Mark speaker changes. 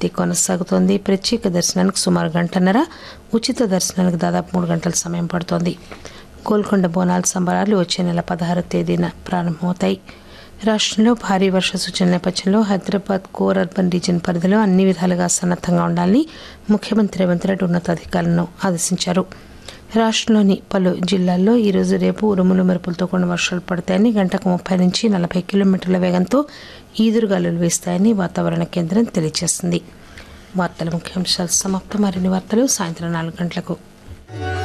Speaker 1: రద్దీ కొనసాగుతోంది ప్రత్యేక దర్శనానికి సుమారు గంటన్నర ఉచిత దర్శనానికి దాదాపు మూడు గంటల సమయం పడుతోంది గోల్కొండ బోనాల సంబరాలు వచ్చే నెల పదహారు తేదీన ప్రారంభమవుతాయి రాష్ట్రంలో భారీ వర్ష సూచన నేపథ్యంలో హైదరాబాద్ కోర్ అర్బన్ రీజియన్ పరిధిలో అన్ని విధాలుగా సన్నద్ధంగా ఉండాలని ముఖ్యమంత్రి రేవంత్ రెడ్డి ఉన్నతాధికారులను ఆదేశించారు రాష్ట్రంలోని పలు జిల్లాల్లో ఈరోజు రేపు ఉరుములు మెరుపులతో కూడిన వర్షాలు పడతాయని గంటకు ముప్పై నుంచి నలభై కిలోమీటర్ల వేగంతో ఈదురుగాలులు వీస్తాయని వాతావరణ కేంద్రం తెలియజేసింది వార్తల ముఖ్యాంశాలు సమాప్తం మరిన్ని వార్తలు సాయంత్రం నాలుగు గంటలకు